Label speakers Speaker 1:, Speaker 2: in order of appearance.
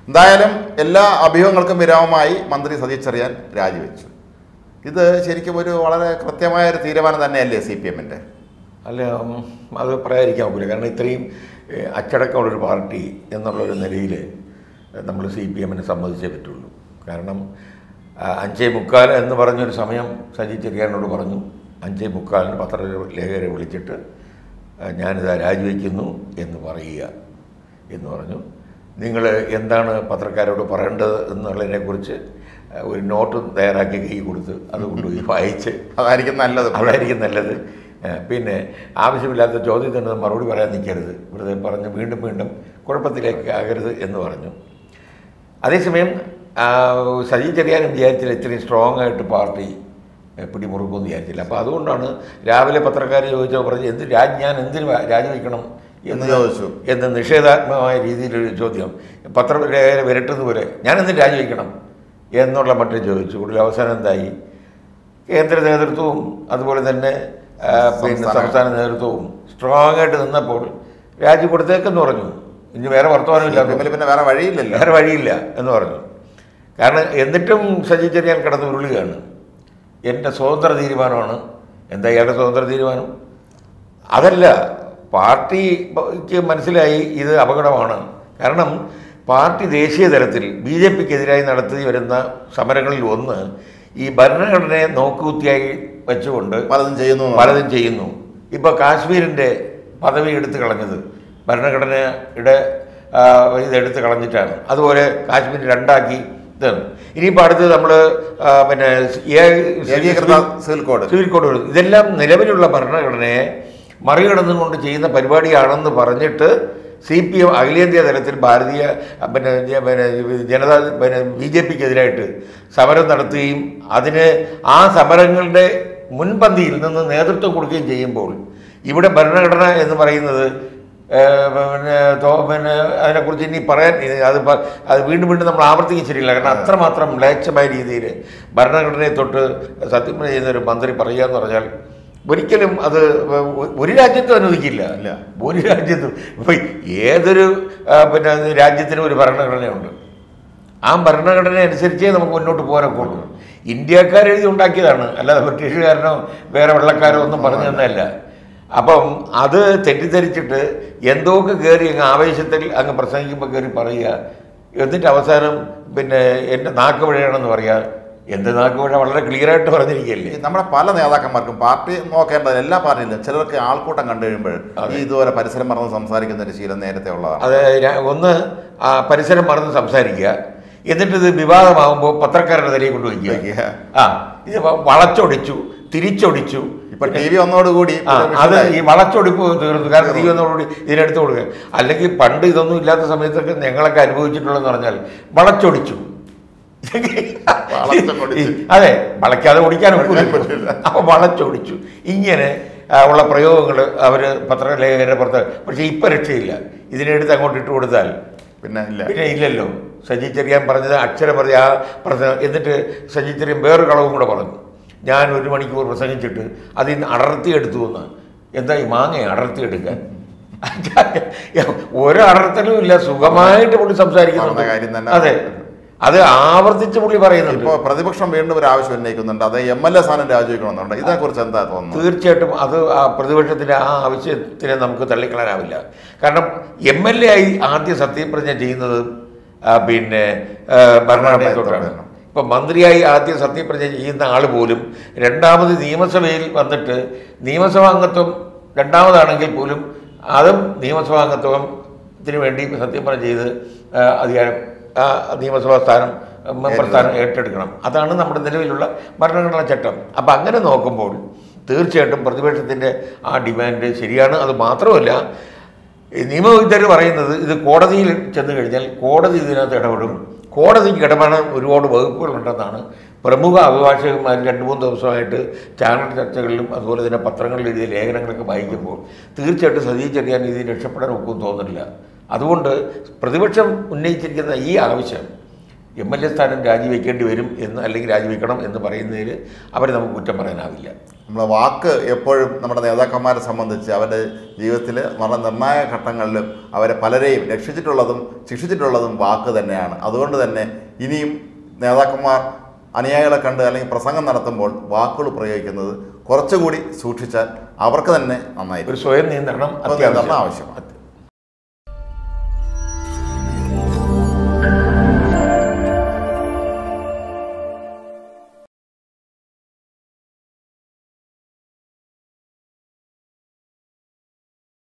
Speaker 1: എന്തായാലും എല്ലാ അഭ്യൂഹങ്ങൾക്കും വിരാമമായി മന്ത്രി സതീഷ് ചെറിയാൻ രാജിവെച്ചു ഇത് ശരിക്കും ഒരു വളരെ കൃത്യമായ ഒരു തീരുമാനം തന്നെയല്ലേ സി പി എമ്മിൻ്റെ
Speaker 2: അല്ല ഉം, അത് പറയാതിരിക്കാൻ ഒക്കില്ല കാരണം ഇത്രയും ഏഹ്, അച്ചടക്കമുള്ളൊരു പാർട്ടി എന്നുള്ളൊരു നിലയിൽ നമ്മൾ സി പി എമ്മിനെ സമ്മതിച്ചേ പറ്റുള്ളൂ കാരണം ആ, അഞ്ചേ മുക്കാൽ എന്ന് പറഞ്ഞൊരു സമയം സജി ചെറിയാനോട് പറഞ്ഞു അഞ്ചേ മുക്കാലിന് പത്രലേഖകരെ വിളിച്ചിട്ട് ആ, ഞാനിതാ രാജിവെക്കുന്നു എന്ന് പറയുക എന്ന് പറഞ്ഞു നിങ്ങൾ എന്താണ് പത്രക്കാരോട് പറയേണ്ടത് എന്നുള്ളതിനെക്കുറിച്ച് ആ, ഒരു നോട്ട് തയ്യാറാക്കി കൈ കൊടുത്ത് അത് കൊണ്ടുപോയി വായിച്ച്
Speaker 1: അതായിരിക്കും നല്ലത്
Speaker 2: അതായിരിക്കും നല്ലത് ഏഹ് പിന്നെ ആവശ്യമില്ലാത്ത ചോദ്യത്തിന് മറുപടി പറയാൻ നിൽക്കരുത് വെറുതെ പറഞ്ഞ് വീണ്ടും വീണ്ടും കുഴപ്പത്തിലേക്ക് ആകരുത് എന്ന് പറഞ്ഞു അതേസമയം ആ, സജി ചെറിയാനും വിചാരിച്ചില്ല ഇത്രയും സ്ട്രോങ് ആയിട്ട് പാർട്ടി ഏഹ്, പിടിമുറുക്കുമെന്ന് വിചാരിച്ചില്ല അപ്പോൾ അതുകൊണ്ടാണ് രാവിലെ പത്രക്കാർ ചോദിച്ചപ്പോൾ പറഞ്ഞ് എന്ത് രാജ് ഞാൻ എന്തിന് വാ- രാജിവെക്കണം
Speaker 1: എന്ന് ചോദിച്ചു.
Speaker 2: എന്ന് നിഷേധാത്മകമായ രീതിയിലൊരു ചോദ്യം പത്രലേഖകരെ വിരട്ടുന്നത് പോലെ ഞാൻ എന്തിന് രാജിവെക്കണം എന്നുള്ള മറ്റും ചോദിച്ചു കൂടുതൽ അവസാനം എന്തായി കേന്ദ്ര നേതൃത്വവും അതുപോലെ തന്നെ ആ, പിന്നെ
Speaker 1: സംസ്ഥാന-
Speaker 2: സംസ്ഥാന നേതൃത്വവും സ്ട്രോങ് ആയിട്ട് നിന്നപ്പോൾ രാജി കൊടുത്തേക്കെന്ന് പറഞ്ഞു ഇനി വേറെ വർത്തമാനമില്ല
Speaker 1: CPM ൽ പിന്നെ വേറെ വഴിയില്ലല്ലോ
Speaker 2: വേറെ വഴിയില്ല എന്ന് പറഞ്ഞു കാരണം എന്നിട്ടും സജി ചെറിയാൻ കിടന്ന് ഉരുളുകയാണ് എൻ്റെ സ്വതന്ത്ര തീരുമാനമാണ് എന്താ ഇയാളുടെ സ്വതന്ത്ര തീരുമാനം അതല്ല പാർട്ടിക്ക് മനസ്സിലായി ഇത് അപകടമാണ് കാരണം പാർട്ടി ദേശീയ തലത്തിൽ ബി ജെ പിക്കെതിരായി നടത്തി വരുന്ന സമരങ്ങളിൽ ഒന്ന് ഈ ഭരണഘടനയെ നോക്കുകുത്തിയായി വെച്ചുകൊണ്ട്
Speaker 1: പലതും ചെയ്യുന്നു എന്നുള്ളത്.
Speaker 2: പലതും ചെയ്യുന്നു ഇപ്പോൾ കാശ്മീരിൻ്റെ പദവി എടുത്തു കളഞ്ഞത് ഭരണഘടനയുടെ ആ, ഇത് എടുത്തു കളഞ്ഞിട്ടാണ് അതുപോലെ കാശ്മീർ രണ്ടാക്കി ഇതാണ് ഇനിയിപ്പോൾ അടുത്ത് നമ്മൾ പിന്നെ
Speaker 1: ഏകീകൃത സിവിൽ കോഡ്
Speaker 2: സിവിൽ കോഡ് കൊടുത്തു. ഇതെല്ലാം നിലവിലുള്ള ഭരണഘടനയെ മറികടന്നുകൊണ്ട് ചെയ്യുന്ന പരിപാടിയാണെന്ന് പറഞ്ഞിട്ട് സി പി എം അഖിലേന്ത്യാ തലത്തിൽ ഭാരതീയ അഹ് പിന്നെ ജ- പിന്നെ ജനതാ പിന്നെ ബി ജെ പിക്കെതിരായിട്ട് സമരം നടത്തുകയും അതിന് ആ സമരങ്ങളുടെ മുൻപന്തിയിൽ നിന്ന് നേതൃത്വം കൊടുക്കുകയും ചെയ്യുമ്പോൾ ഇവിടെ ഭരണഘടന എന്ന് പറയുന്നത് ഏഹ്, പിന്നെ തോ- പിന്നെ അതിനെക്കുറിച്ച് ഇനി പറയാൻ ഇത് അത് പ- അത് വീണ്ടും വീണ്ടും നമ്മൾ ആവർത്തിക്കാൻ ശരിയില്ല കാരണം അത്രമാത്രം മ്ലേച്ഛമായ രീതിയിൽ ഭരണഘടനയെ തൊട്ട് സത്യം ചെയ്യുന്ന ഒരു മന്ത്രി പറയുക എന്ന് പറഞ്ഞാൽ ഒരിക്കലും അത് ഒ- ഒരു രാജ്യത്തും അനുവദിക്കില്ല
Speaker 1: ഇല്ല.
Speaker 2: ഒരു രാജ്യത്തും ഇപ്പൊ ഏതൊരു ആ, പിന്നെ രാജ്യത്തിനും ഒരു ഭരണഘടനയുണ്ട് ആ ഭരണഘടന അനുസരിച്ചേ നമുക്ക് മുന്നോട്ട് പോകാനൊക്കുള്ളൂ ഇന്ത്യക്കാർ എഴുതി ഉണ്ടാക്കിയതാണ് അല്ലാതെ ബ്രിട്ടീഷുകാരനോ വേറെ വെള്ളക്കാരോ ഒന്നും പറഞ്ഞു തന്നതല്ല അപ്പം അത് തെറ്റിദ്ധരിച്ചിട്ട് എന്തൊക്കെ കയറി അങ്ങ് ആവേശത്തിൽ അങ്ങ് പ്രസംഗിക്കുമ്പോൾ കയറി പറയുക എന്നിട്ട് അവസാനം പിന്നെ എൻ്റെ നാക്ക് വഴിയാണെന്ന് പറയുക എൻ്റെ നാക്ക് വഴി വളരെ ക്ലിയറായിട്ട് പറഞ്ഞിരിക്കുകയല്ലേ
Speaker 1: ഈ നമ്മുടെ പല നേതാക്കന്മാർക്കും പാർട്ടി നോക്കേണ്ടത് എല്ലാ പാർട്ടിയിലും ചിലർക്ക് ആൾക്കൂട്ടം കണ്ടു കഴിയുമ്പോൾ ഈ ഇതുപോലെ പരിസരം മറന്ന് സംസാരിക്കുന്ന ഒരു ശീലം നേരത്തെ ഉള്ളതാണ്
Speaker 2: അത് ര- ഒന്ന് ആ പരിസരം മറന്ന് സംസാരിക്കുക എന്നിട്ട് ഇത് വിവാദമാകുമ്പോൾ പത്രക്കാരുടെ തലയിൽ കൊണ്ടുവയ്ക്കുക
Speaker 1: വയ്ക്കുക.
Speaker 2: ആ ഇത് വ- വളച്ചൊടിച്ചു തിരിച്ചൊടിച്ചു
Speaker 1: ഇപ്പൊ ടി വി വന്നതോടുകൂടി
Speaker 2: ആ അത് ഈ വളച്ചൊടിപ്പ് തീർന്നു കാരണം തീ വന്നതോടുകൂടി ഇതിനെടുത്ത് കൊടുക്കുക അല്ലെങ്കിൽ പണ്ട് ഇതൊന്നും ഇല്ലാത്ത സമയത്തൊക്കെ ഞങ്ങളൊക്കെ അനുഭവിച്ചിട്ടുള്ളതെന്ന് പറഞ്ഞാൽ വളച്ചൊടിച്ചു
Speaker 1: വളച്ചൊടിച്ചു.
Speaker 2: അതെ വളയ്ക്കാതെ ഓടിക്കാൻ ഒക്കില്ല അപ്പൊ വളച്ചൊടിച്ചു ഇങ്ങനെ ആ, ഉള്ള പ്രയോഗങ്ങൾ അവർ പത്രലേഖകരുടെ പുറത്ത് പക്ഷേ ഇപ്പം രക്ഷയില്ല ഇതിനെടുത്ത് അങ്ങോട്ട് ഇട്ട് കൊടുത്താൽ
Speaker 1: പിന്നെ ഇല്ല
Speaker 2: പിന്നെ ഇല്ലല്ലോ സജി ചെറിയാൻ പറഞ്ഞത് അക്ഷരം പറഞ്ഞ ആ പ്രസംഗം എന്നിട്ട് സജി ചെറിയാൻ വേറൊരു കളവും കൂടെ പറഞ്ഞു ഞാൻ ഒരു മണിക്കൂർ പ്രസംഗിച്ചിട്ട് അതിൽ നിന്ന് അടർത്തി എടുത്തു എന്ന് എന്താ ഈ മാങ്ങ അടർത്തി എടുക്കാൻ ഒരു അടർത്തലും ഇല്ല സുഖമായിട്ട് പുള്ളി സംസാരിക്കുന്നുണ്ട്
Speaker 1: പറഞ്ഞ കാര്യം തന്നെ.
Speaker 2: അതെ അത് ആവർത്തിച്ച് പുള്ളി പറയുന്നുണ്ട്
Speaker 1: ഇപ്പോൾ പ്രതിപക്ഷം വീണ്ടും ഒരു ആവശ്യം ഉന്നയിക്കുന്നുണ്ട് അത് എം എൽ എ സ്ഥാനം രാജിവെക്കണമെന്നുണ്ട് ഇതിനെക്കുറിച്ച് എന്താ തോന്നുന്നത്
Speaker 2: തീർച്ചയായിട്ടും അത് ആ പ്രതിപക്ഷത്തിൻ്റെ ആ ആവശ്യത്തിനെ നമുക്ക് തള്ളിക്കളയാനാവില്ല കാരണം എം എൽ എ ആയി ആദ്യം സത്യപ്രതിജ്ഞ ചെയ്യുന്നത് ആ, പിന്നെ ആ, ഭരണഘടനയെ തൊട്ടാണ് ഇപ്പം മന്ത്രിയായി ആദ്യം സത്യപ്രതിജ്ഞ ചെയ്യുന്ന ആൾ പോലും രണ്ടാമത് നിയമസഭയിൽ വന്നിട്ട് നിയമസഭാ അംഗത്വം രണ്ടാമതാണെങ്കിൽ പോലും അതും നിയമസഭാ അംഗത്വത്തിന് വേണ്ടി സത്യപ്രതിജ്ഞ ചെയ്ത് ആ, അധികാരം ആ നിയമസഭാ സ്ഥാനം മെമ്പർ സ്ഥാനം ഏറ്റെടുക്കണം അതാണ് നമ്മുടെ നിലവിലുള്ള ഭരണഘടനാ ചട്ടം അപ്പം അങ്ങനെ നോക്കുമ്പോൾ തീർച്ചയായിട്ടും പ്രതിപക്ഷത്തിൻ്റെ ആ ഡിമാൻഡ് ശരിയാണ് അത് മാത്രമല്ല ഈ നിയമവിദഗ്ധർ പറയുന്നത് ഇത് കോടതിയിൽ ചെന്ന് കഴിഞ്ഞാൽ കോടതി ഇതിനകത്ത് ഇടപെടും കോടതിക്ക് ഇടപെടാൻ ഒരുപാട് വകുപ്പുകളുണ്ടെന്നാണ് പ്രമുഖ അഭിഭാഷകന്മാർ രണ്ട് മൂന്ന് ദിവസമായിട്ട് ചാനൽ ചർച്ചകളിലും അതുപോലെ തന്നെ പത്രങ്ങളിൽ എഴുതിയ ലേഖനങ്ങളൊക്കെ വായിക്കുമ്പോൾ തീർച്ചയായിട്ടും സതീഷ് ചെറിയാൻ ഇതിൽ രക്ഷപ്പെടാൻ ഒക്കും തോന്നുന്നില്ല അതുകൊണ്ട് പ്രതിപക്ഷം ഉന്നയിച്ചിരിക്കുന്ന ഈ ആവശ്യം എം എൽ എ സ്ഥാനം രാജിവെക്കേണ്ടി വരും എന്ന് അല്ലെങ്കിൽ രാജിവെക്കണം എന്ന് പറയുന്നതിൽ അവരെ നമുക്ക് കുറ്റം പറയാനാവില്ല
Speaker 1: നമ്മളെ വാക്ക് എപ്പോഴും നമ്മുടെ നേതാക്കന്മാരെ സംബന്ധിച്ച് അവരുടെ ജീവിതത്തിൽ വളരെ നിർണായക ഘട്ടങ്ങളിലും അവരെ പലരെയും രക്ഷിച്ചിട്ടുള്ളതും ശിക്ഷിച്ചിട്ടുള്ളതും വാക്ക് തന്നെയാണ് അതുകൊണ്ട് തന്നെ ഇനിയും നേതാക്കന്മാർ അനുയായികളെ കണ്ട് അല്ലെങ്കിൽ പ്രസംഗം നടത്തുമ്പോൾ വാക്കുകൾ പ്രയോഗിക്കുന്നത് കുറച്ചുകൂടി സൂക്ഷിച്ചാൽ അവർക്ക് തന്നെ നന്നായിരിക്കും
Speaker 2: ഒരു സ്വയം നിയന്ത്രണം
Speaker 1: സ്വയം നിയന്ത്രണം
Speaker 2: അത്യാവശ്യം
Speaker 1: ആവശ്യമാണ്